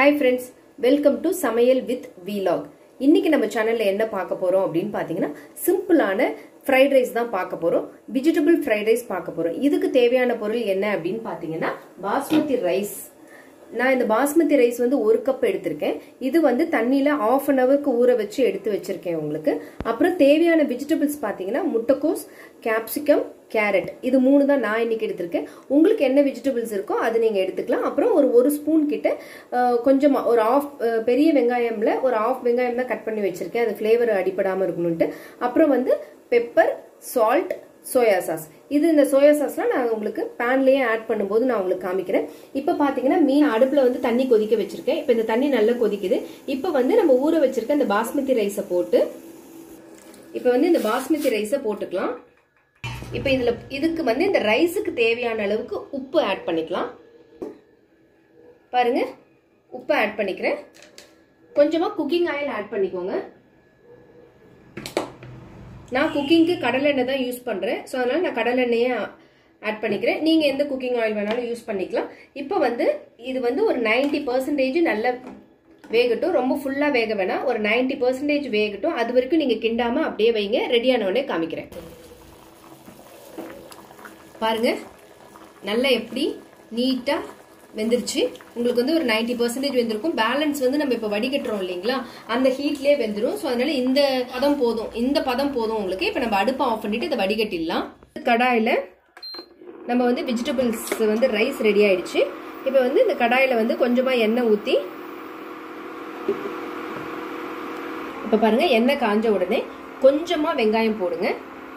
hi friends welcome to சமையல் with வீலாக் இன்னைக்கு நம்ம சேனல்ல என்ன பார்க்க போறோம் அப்படின்னு பாத்தீங்கன்னா சிம்பிளான ஃப்ரைட் ரைஸ் தான் பார்க்க போறோம் வெஜிடபிள் ஃப்ரைட் ரைஸ் பார்க்க போறோம் இதுக்கு தேவையான பொருள் என்ன அப்படின்னு பாத்தீங்கன்னா பாஸ்மதி ரைஸ் நான் இந்த பாஸ்மதி ரைஸ் வந்து ஒரு கப் எடுத்திருக்கேன் இது வந்து தண்ணியில ஆஃப் அன் ஹவருக்கு ஊற வச்சு எடுத்து வச்சிருக்கேன் உங்களுக்கு அப்புறம் தேவையான வெஜிடபிள்ஸ் பாத்தீங்கன்னா முட்டைக்கோஸ் கேப்சிகம் கேரட் இது மூணு தான் நான் இன்னைக்கு எடுத்திருக்கேன் உங்களுக்கு என்ன வெஜிடபிள்ஸ் இருக்கோ அது நீங்க எடுத்துக்கலாம் அப்புறம் ஒரு ஒரு ஸ்பூன் கிட்ட அஹ், கொஞ்சமா ஒரு ஆஃப் பெரிய வெங்காயம்ல ஒரு ஆஃப் வெங்காயம் தான் கட் பண்ணி வச்சிருக்கேன் அது ஃபிளேவர் அடிப்படாம இருக்கணும்ட்டு அப்புறம் வந்து பெப்பர் சால்ட் சோயா சாஸ் இது இந்த சோயா சாஸ்லாம் நான் உங்களுக்கு பேன்லயே ஆட் பண்ணும்போது நான் உங்களுக்கு காமிக்கிறேன் இப்போ பாத்தீங்கன்னா மீன் அடுப்புல வந்து தண்ணி கொதிக்க வச்சிருக்கேன் இப்போ இந்த தண்ணி நல்லா கொதிக்குது இப்போ வந்து நம்ம ஊற வச்சிருக்க இந்த பாஸ்மதி ரைஸை போட்டு இப்போ வந்து இந்த பாஸ்மதி ரைஸை போட்டுக்கலாம் இப்போ இதுல இதுக்கு வந்து இந்த ரைஸுக்கு தேவையான அளவுக்கு உப்பு ஆட் பண்ணிக்கலாம் பாருங்க உப்பு ஆட் பண்ணிக்கிறேன் கொஞ்சமா குக்கிங் ஆயில் ஆட் பண்ணிக்கோங்க நான் குக்கிங்க்கு கடலெண்ணெய் தான் யூஸ் பண்றேன் ஸோ அதனால நான் கடலெண்ணெயே ஆட் பண்ணிக்கிறேன் நீங்க எந்த குக்கிங் ஆயில் வேணாலும் யூஸ் பண்ணிக்கலாம் இப்போ வந்து இது வந்து ஒரு நைன்டி பர்சன்டேஜ் நல்ல வேகட்டும் ரொம்ப ஃபுல்லா வேக வேணாம் ஒரு நைன்டி பர்சன்டேஜ் வேகட்டும் அது வரைக்கும் நீங்க கிண்டாம அப்படியே வைங்க ரெடியான உடனே காமிக்கிறேன் பாருங்க நல்லா எப்படி நீட்டா வெந்துருச்சு உங்களுக்கு வந்து ஒரு நைன்டி பர்சன்டேஜ் வெந்திருக்கும் பேலன்ஸ் வந்து நம்ம இப்ப வடிகட்டுறோம் இல்லைங்களா அந்த ஹீட்லயே வெந்துரும் ஸோ அதனால இந்த பதம் போதும் இந்த பதம் போதும் உங்களுக்கு இப்ப நம்ம அடுப்பை ஆஃப் பண்ணிட்டு இதை வடிகட்டிடலாம் கடாயில நம்ம வந்து வெஜிடபிள்ஸ் வந்து ரைஸ் ரெடி ஆயிடுச்சு இப்போ வந்து இந்த கடாயில வந்து கொஞ்சமா எண்ணெய் ஊத்தி இப்ப பாருங்க எண்ணெய் காஞ்ச உடனே கொஞ்சமா வெங்காயம் போடுங்க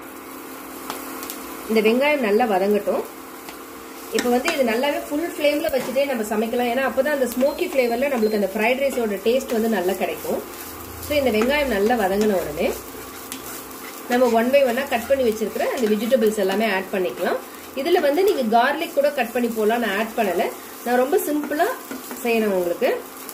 இந்த வெங்காயம் நல்லா வதங்கட்டும் இப்போ வந்து இது நல்லாவே ஃபுல் ஃப்ளேமில் வச்சுட்டே நம்ம சமைக்கலாம் ஏன்னா அப்போ தான் அந்த ஸ்மோக்கி ஃப்ளேவரில் நம்மளுக்கு அந்த ஃப்ரைட் ரைஸோட டேஸ்ட் வந்து நல்லா கிடைக்கும் ஸோ இந்த வெங்காயம் நல்லா வதங்கின உடனே நம்ம ஒன் பை ஒன்னாக கட் பண்ணி வச்சிருக்கிற அந்த வெஜிடபிள்ஸ் எல்லாமே ஆட் பண்ணிக்கலாம் இதில் வந்து நீங்கள் கார்லிக் கூட கட் பண்ணி போடலாம் நான் ஆட் பண்ணலை நான் ரொம்ப சிம்பிளாக செய்யணும் உங்களுக்கு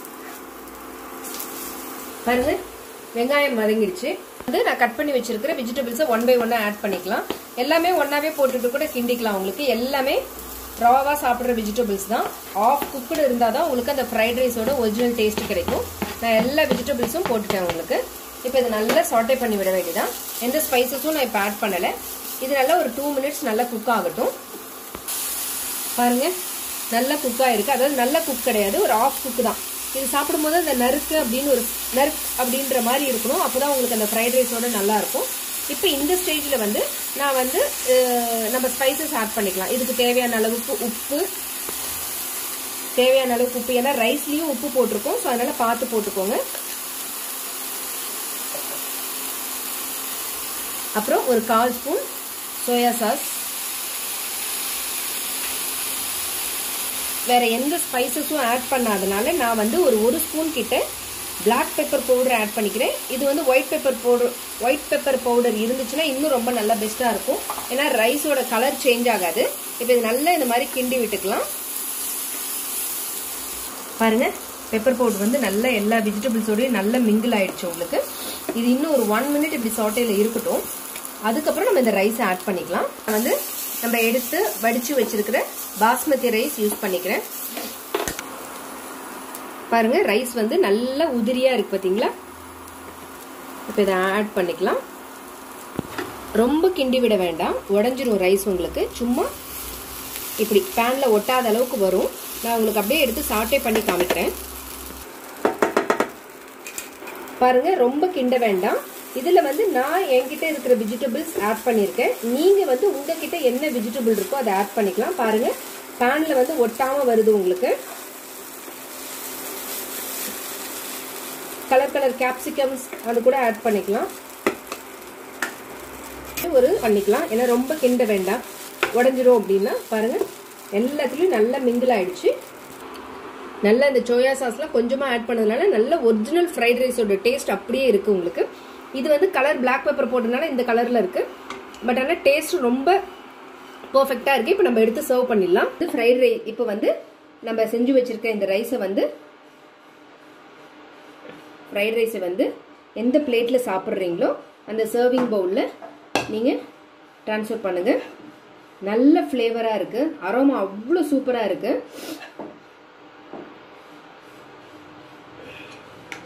பாருங்க வெங்காயம் வதங்கிடுச்சு வந்து நான் கட் பண்ணி வச்சிருக்கிற வெஜிடபிள்ஸை ஒன் பை ஒன்னா ஆட் பண்ணிக்கலாம் எல்லாமே ஒன்னாவே போட்டுட்டு கூட கிண்டிக்கலாம் உங்களுக்கு எல்லாமே ராவா சாப்பிட்ற வெஜிடபிள்ஸ் தான் ஆஃப் குக்குடு இருந்தால் தான் உங்களுக்கு அந்த ஃப்ரைட் ரைஸோட ஒரிஜினல் டேஸ்ட் கிடைக்கும் நான் எல்லா வெஜிடபிள்ஸும் போட்டுட்டேன் உங்களுக்கு இப்போ இது நல்லா சாட்டே பண்ணி விட வேண்டியதான் எந்த ஸ்பைசஸும் நான் இப்போ ஆட் பண்ணலை இது நல்லா ஒரு டூ மினிட்ஸ் நல்லா குக் ஆகட்டும் பாருங்க நல்லா குக் ஆயிருக்கு அதாவது நல்ல குக் கிடையாது ஒரு ஆஃப் குக் தான் இது சாப்பிடும்போது அந்த நறுக்கு அப்படின்னு ஒரு நறுக் அப்படின்ற மாதிரி இருக்கணும் அப்போதான் உங்களுக்கு அந்த ஃப்ரைட் ரைஸோட நல்லா இருக்கும் இப்போ இந்த ஸ்டேஜில் வந்து நான் வந்து அஹ், நம்ம ஸ்பைசஸ் ஆட் பண்ணிக்கலாம் இதுக்கு தேவையான அளவுக்கு உப்பு தேவையான அளவுக்கு உப்பு ஏன்னா ரைஸ்லயும் உப்பு போட்டிருக்கோம் ஸோ அதனால பார்த்து போட்டுக்கோங்க அப்புறம் ஒரு கால் ஸ்பூன் சோயா சாஸ் வேற எந்த ஸ்பைசஸும் ஆட் பண்ணாதனால நான் வந்து ஒரு ஒரு ஸ்பூன் கிட்ட பிளாக் பெப்பர் பவுடர் ஆட் பண்ணிக்கிறேன் இது வந்து white pepper powder white pepper powder இருந்துச்சுன்னா இன்னும் ரொம்ப நல்லா பெஸ்ட்டாக இருக்கும் ஏன்னா ரைஸோட கலர் சேஞ்ச் ஆகாது இப்போ இது நல்லா இந்த மாதிரி கிண்டி விட்டுக்கலாம் பாருங்க பெப்பர் பவுடர் வந்து நல்ல எல்லா வெஜிடபிள்ஸோடயும் நல்ல மிங்கிள் ஆயிடுச்சு உங்களுக்கு இது இன்னும் ஒரு ஒன் மினிட் இப்படி சாட்டையில் இருக்கட்டும் அதுக்கப்புறம் நம்ம இந்த ரைஸை ஆட் பண்ணிக்கலாம் நான் வந்து நம்ம எடுத்து வடிச்சு வச்சிருக்கிற பாஸ்மதி ரைஸ் யூஸ் பண்ணிக்கிறேன் பாருங்க ரைஸ் வந்து நல்ல உதிரியா இருக்கு பாத்தீங்களா இப்போ இதை ஆட் பண்ணிக்கலாம் ரொம்ப கிண்டி விட வேண்டாம் உடஞ்சிரும் ரைஸ் உங்களுக்கு சும்மா இப்படி பேன்ல ஒட்டாத அளவுக்கு வரும் நான் உங்களுக்கு அப்படியே எடுத்து சாட்டே பண்ணி காமிக்கிறேன் பாருங்க ரொம்ப கிண்ட வேண்டாம் இதுல வந்து நான் என்கிட்ட இருக்கிற வெஜிடபிள்ஸ் ஆட் பண்ணியிருக்கேன் நீங்க வந்து உங்ககிட்ட என்ன வெஜிடபிள் இருக்கோ அதை ஆட் பண்ணிக்கலாம் பாருங்க பேன்ல வந்து ஒட்டாம வருது உங்களுக்கு கலர் கலர் கேப்சிகம்ஸ் அது கூட ஆட் பண்ணிக்கலாம் ஒரு பண்ணிக்கலாம் ஏன்னா ரொம்ப கிண்ட வேண்டாம் உடஞ்சிரும் அப்படின்னா பாருங்க எல்லாத்துலயும் நல்லா மிங்கிள் ஆயிடுச்சு நல்ல இந்த சோயா சாஸ்லாம் கொஞ்சமா ஆட் பண்ணதுனால நல்ல ஒரிஜினல் ஃப்ரைட் ரைஸோட டேஸ்ட் அப்படியே இருக்கு உங்களுக்கு இது வந்து கலர் பிளாக் பெப்பர் போட்டதுனால இந்த கலர்ல இருக்கு பட் ஆனால் டேஸ்ட் ரொம்ப பர்ஃபெக்டா இருக்கு இப்போ நம்ம எடுத்து சர்வ் பண்ணிடலாம் இது ஃப்ரைட் ரைஸ் இப்போ வந்து நம்ம செஞ்சு வச்சிருக்க இந்த ரைஸை வந்து ஃப்ரைட் ரைஸை வந்து எந்த பிளேட்டில் சாப்பிட்றீங்களோ அந்த சர்விங் பவுலில் நீங்கள் ட்ரான்ஸ்ஃபர் பண்ணுங்கள் நல்ல ஃப்ளேவராக இருக்குது அரோமா அவ்வளோ சூப்பராக இருக்குது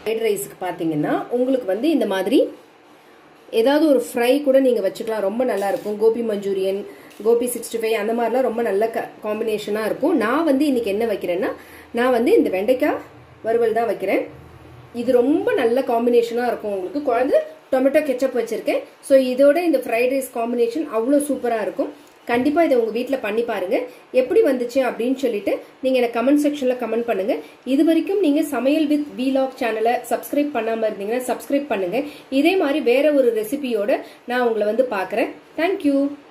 ஃப்ரைட் ரைஸ்க்கு பார்த்தீங்கன்னா உங்களுக்கு வந்து இந்த மாதிரி ஏதாவது ஒரு ஃப்ரை கூட நீங்கள் வச்சுக்கலாம் ரொம்ப நல்லா இருக்கும் gobi Manchurian gobi sixty five அந்த மாதிரிலாம் ரொம்ப நல்ல காம்பினேஷனாக இருக்கும் நான் வந்து இன்னைக்கு என்ன வைக்கிறேன்னா நான் வந்து இந்த வெண்டைக்காய் வறுவல் தான் வைக்கிறேன் இது ரொம்ப நல்ல காம்பினேஷனாக இருக்கும் உங்களுக்கு குழந்தை டொமேட்டோ கெச்சப் வச்சிருக்கேன் ஸோ இதோட இந்த ஃப்ரைட் ரைஸ் காம்பினேஷன் அவ்வளோ சூப்பராக இருக்கும் கண்டிப்பாக இதை உங்கள் வீட்டில் பண்ணி பாருங்க எப்படி வந்துச்சு அப்படின்னு சொல்லிட்டு நீங்கள் எனக்கு கமெண்ட் செக்ஷனில் கமெண்ட் பண்ணுங்க இது வரைக்கும் நீங்கள் சமையல் வித் வீலாக் சேனலை சப்ஸ்கிரைப் பண்ணாமல் இருந்தீங்கன்னா சப்ஸ்கிரைப் பண்ணுங்க இதே மாதிரி வேற ஒரு ரெசிபியோட நான் உங்களை வந்து பார்க்குறேன் தேங்க்யூ